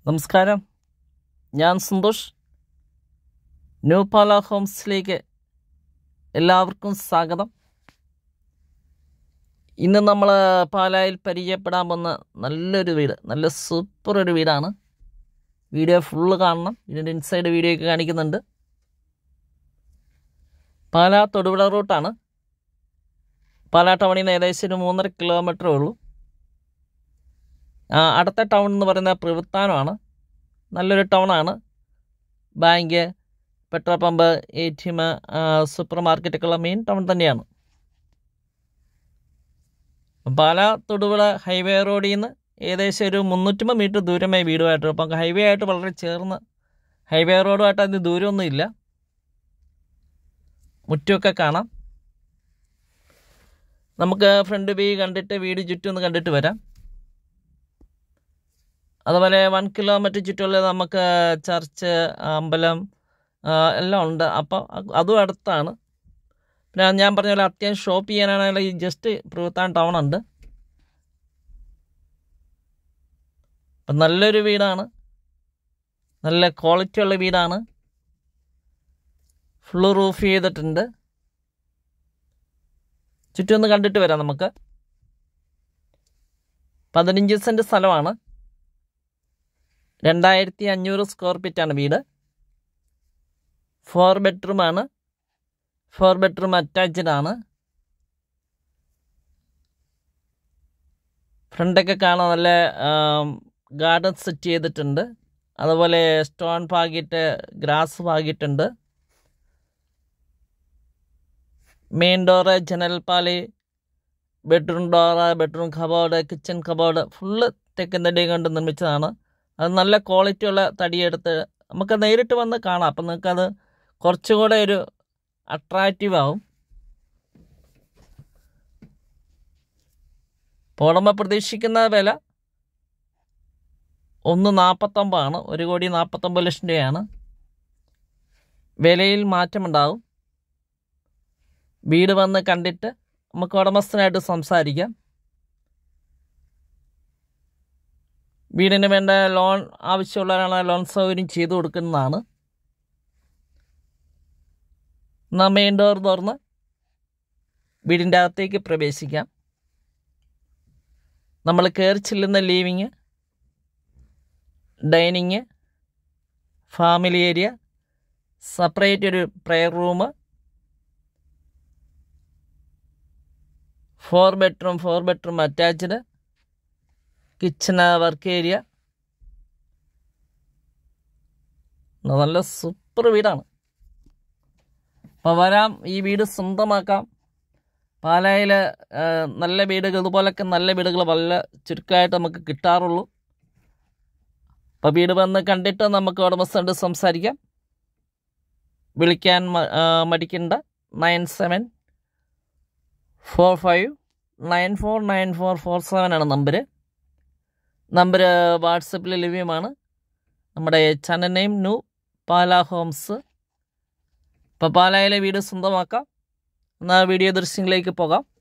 നമസ്കാരം ഞാൻ സന്തോഷ് ന്യൂ പാല ഹോംസിലേക്ക് എല്ലാവർക്കും സ്വാഗതം ഇന്ന് നമ്മൾ പാലായിൽ പരിചയപ്പെടാൻ പോകുന്ന നല്ലൊരു വീട് നല്ല സൂപ്പർ ഒരു വീടാണ് വീഡിയോ ഫുള്ള് കാണണം ഇതിൻ്റെ ഇൻസൈഡ് വീഡിയോ ഒക്കെ കാണിക്കുന്നുണ്ട് പാലാ തൊടുപുഴ റൂട്ടാണ് പാലാ ടൗണിൽ നിന്ന് ഏകദേശം ഒരു മൂന്നര കിലോമീറ്ററേ ഉള്ളൂ ആ, അടുത്ത ടൗൺ എന്ന് പറയുന്നത് പ്രവൃത്താനമാണ് നല്ലൊരു ടൗണാണ് bank petrol pump A T M super മാർക്കറ്റൊക്കെ ഉള്ള മെയിൻ ടൗൺ തന്നെയാണ് പാല തൊടുപുഴ ഹൈവേ റോഡിൽ നിന്ന് ഏകദേശം ഒരു മുന്നൂറ്റമ്പത് മീറ്റർ ദൂരമേ വീടുമായിട്ട് അപ്പം ഹൈവേ ആയിട്ട് വളരെ ചേർന്ന് ഹൈവേ റോഡുമായിട്ട് അതിന് ദൂരമൊന്നുമില്ല മുറ്റമൊക്കെ കാണാം നമുക്ക് ഫ്രണ്ട് വ്യൂ കണ്ടിട്ട് വീട് ചുറ്റും ഒന്ന് കണ്ടിട്ട് വരാം അതുപോലെ വൺ കിലോമീറ്റർ ചുറ്റുള്ള നമുക്ക് ചർച്ച് അമ്പലം ആ, എല്ലാം ഉണ്ട് അപ്പോൾ അതും അടുത്താണ് പിന്നെ ഞാൻ പറഞ്ഞ പോലെ അത്യാവശ്യം ഷോപ്പ് ചെയ്യാനാണെങ്കിൽ ഈ ജസ്റ്റ് പ്രവൃത്താൻ ടൗൺ ഉണ്ട് അപ്പം നല്ലൊരു വീടാണ് നല്ല ക്വാളിറ്റി ഉള്ള വീടാണ് ഫുള്ള് റൂഫ് ചെയ്തിട്ടുണ്ട് ചുറ്റും ഒന്ന് കണ്ടിട്ട് വരാം നമുക്ക് പതിനഞ്ച് സെൻറ്റ് സ്ഥലമാണ് രണ്ടായിരത്തി അഞ്ഞൂറ് സ്ക്വയർ ഫീറ്റാണ് വീട് ഫോർ ബെഡ്റൂമാണ് ഫോർ ബെഡ്റൂം അറ്റാച്ച്ഡ് ആണ് ഫ്രണ്ടൊക്കെ കാണാൻ നല്ല ഗാർഡൻ സെറ്റ് ചെയ്തിട്ടുണ്ട് അതുപോലെ സ്റ്റോൺ പാകിയിട്ട് ഗ്രാസ് പാകിയിട്ടുണ്ട് മെയിൻ ഡോറ് ജനൽപ്പാളി bedroom door bedroom cupboard kitchen cupboard full തെക്കൻ തടി കൊണ്ട് നിർമ്മിച്ചതാണ് അത് നല്ല ക്വാളിറ്റിയുള്ള തടിയെടുത്ത് നമുക്ക് നേരിട്ട് വന്ന് കാണാം അപ്പം നിങ്ങൾക്കത് കുറച്ചുകൂടെ ഒരു അട്രാക്റ്റീവ് ആവും ഇപ്പോൾ ഉടമ പ്രതീക്ഷിക്കുന്ന വില ഒന്ന് നാൽപ്പത്തൊമ്പതാണ് ഒരു കോടി നാൽപ്പത്തൊമ്പത് ലക്ഷം രൂപയാണ് വിലയിൽ മാറ്റമുണ്ടാവും വീട് വന്ന് കണ്ടിട്ട് നമുക്ക് ഉടമസ്ഥനായിട്ട് സംസാരിക്കാം വീടിന് വേണ്ട ലോൺ ആവശ്യമുള്ളവരാണ് ലോൺ സൗകര്യം ചെയ്തു കൊടുക്കുന്നതാണ് എന്നാൽ മെയിൻ ഡോർ തുറന്ന് വീടിൻ്റെ അകത്തേക്ക് പ്രവേശിക്കാം നമ്മൾ കയറി ചെല്ലുന്ന living dining family area separate ഒരു prayer room four bedroom four bedroom attached kitchen work area നല്ല സൂപ്പർ വീടാണ് അപ്പോൾ വരാം ഈ വീട് സ്വന്തമാക്കാം പാലായിൽ നല്ല വീടുകൾ ഇതുപോലൊക്കെ നല്ല വീടുകൾ വളരെ ചുരുക്കമായിട്ട് നമുക്ക് കിട്ടാറുള്ളൂ അപ്പോൾ വീട് വന്ന് കണ്ടിട്ട് നമുക്ക് ഉടമസ്ഥണ്ട് സംസാരിക്കാം വിളിക്കാൻ മ- ആ, മടിക്കണ്ട nine seven four five nine four nine four four seven ആണ് നമ്പർ നമ്പർ വാട്സപ്പിൽ ലഭ്യമാണ് നമ്മുടെ channel name new Pala homes ഇപ്പോൾ പാലായിലെ വീട് സ്വന്തമാക്കാം എന്നാൽ വീഡിയോ ദൃശ്യങ്ങളിലേക്ക് പോകാം